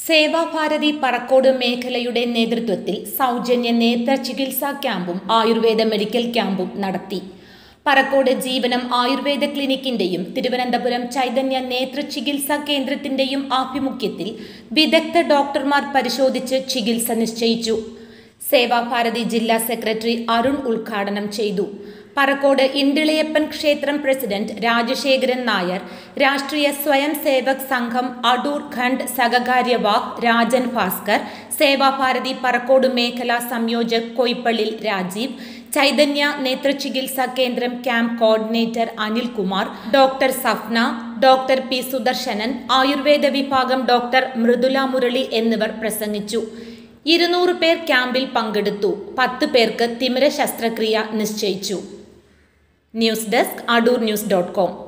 സേവാഭാരതി പറക്കോട് മേഖലയുടെ നേതൃത്വത്തിൽ സൗജന്യ നേത്ര ചികിത്സാ ക്യാമ്പും ആയുർവേദ മെഡിക്കൽ ക്യാമ്പും നടത്തി പറക്കോട് ജീവനം ആയുർവേദ ക്ലിനിക്കിന്റെയും തിരുവനന്തപുരം ചൈതന്യ നേത്ര ചികിത്സാ കേന്ദ്രത്തിന്റെയും ആഭിമുഖ്യത്തിൽ വിദഗ്ധ ഡോക്ടർമാർ പരിശോധിച്ച് ചികിത്സ നിശ്ചയിച്ചു സേവാഭാരതി ജില്ലാ സെക്രട്ടറി അരുൺ ഉദ്ഘാടനം ചെയ്തു പറക്കോട് ഇണ്ടിളയപ്പൻ ക്ഷേത്രം പ്രസിഡന്റ് രാജശേഖരൻ നായർ രാഷ്ട്രീയ സ്വയം സേവക് സംഘം അടൂർ ഖണ്ഡ് സഹകാര്യവാഹ് രാജൻ ഭാസ്കർ സേവാഭാരതി പറക്കോട് മേഖലാ സംയോജക് കൊയ്പ്പള്ളിൽ Rajeev Chaitanya Netra Chikitsa Kendram camp coordinator Anilkumar doctor Safna doctor P Sudarshanan Ayurveda വിഭാഗം ഡോക്ടർ മൃദുല മുരളി എന്നിവർ പ്രസംഗിച്ചു ഇരുന്നൂറ് പേർ ക്യാമ്പിൽ പങ്കെടുത്തു പത്ത് പേർക്ക് തിമിര ശസ്ത്രക്രിയ നിശ്ചയിച്ചു news desk Adoor news dot com